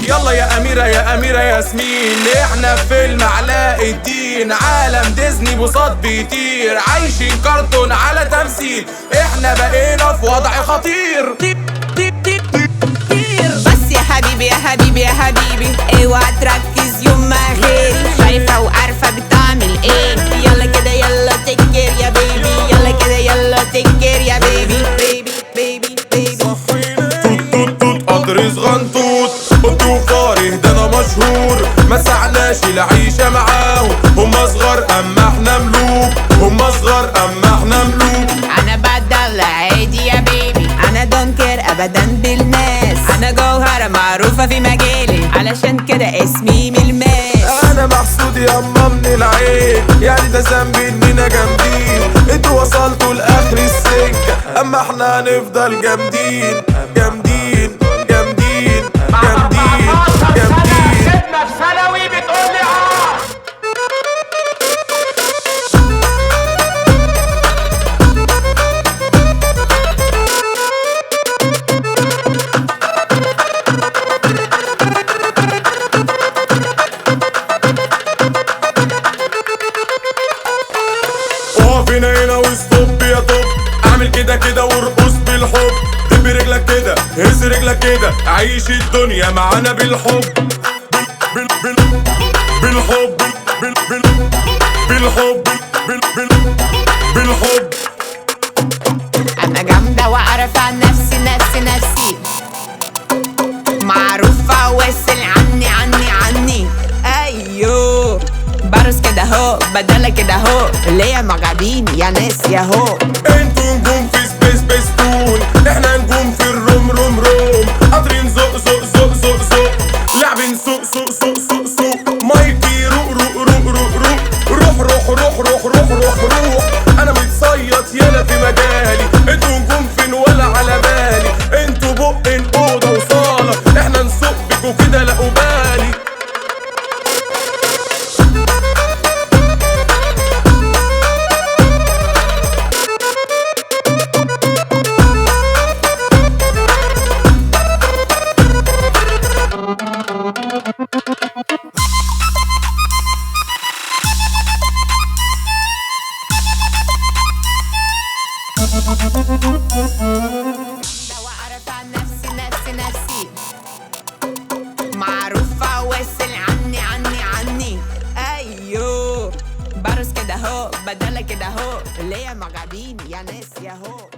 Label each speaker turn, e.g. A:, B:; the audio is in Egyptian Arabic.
A: يلا يا أميرة يا أميرة ياسمين احنا في فيلم علاء الدين عالم ديزني بساط بيطير عايشين كرتون على تمثيل احنا بقينا في وضع خطير
B: بس يا حبيبي يا حبيبي يا حبيبي اوعى تركز يوم ما غيري شايفة وعارفة بتعمل ايه يلا كده يلا تكر يا بيبي يلا كده يلا تكر يا بيبي بيبي بيبي بيبي
A: توت توت توت قدر صغنطوط قلت وفاره ده انا مشهور ما سعناش العيشة معاهم هم اصغر اما احنا ملوك هم اصغر اما احنا ملوك
B: انا بدل عادي يا بيبي انا دونكر ابدا بالناس انا جوهرة معروفة في مجالي علشان كده اسمي من الماس
A: انا محسود ياما من العين يعني ده ذنبي اننا جامدين انتوا وصلتوا لاخر السكة اما احنا هنفضل جامدين جامدين جامدين جامدين جامدين
C: سيدنا في ثانوي بتقول لي اه
A: اقف هنا هنا وستوب يا توب اعمل كده كده وارقص بالحب دب رجلك كده هز رجلك كده عيش الدنيا معانا بالحب بال بال بال بالحب بال بال بالحب بال بال بالحب
B: انا جامدة واعرف عن نفسي نفسي نفسي معروفة واسل عني عني عني ايوه برس كده اهو بدل كده اهو ليا مجابين يا ناس يا هو
A: انتوا نجوم في سبيس بيستون احنا نجوم في الروم روم روم قاطرين زق زق زق زق زق لاعبين سوق سوق سوق سوق سوق مايكي روق روق روق روق روق روح روح روح روح روح روح روح انا متصيط يالا في مجالي انتوا نجوم فين ولا على بالي انتوا بقن اوضه وصاله احنا نسوق بيكوا كده لا بالي
B: واعرف عن نفسي نفسي نفسي معروفة واسل عني عني عني ايوه برس كده اهو بدل كده اهو ليا مجابين يا ناس يا هو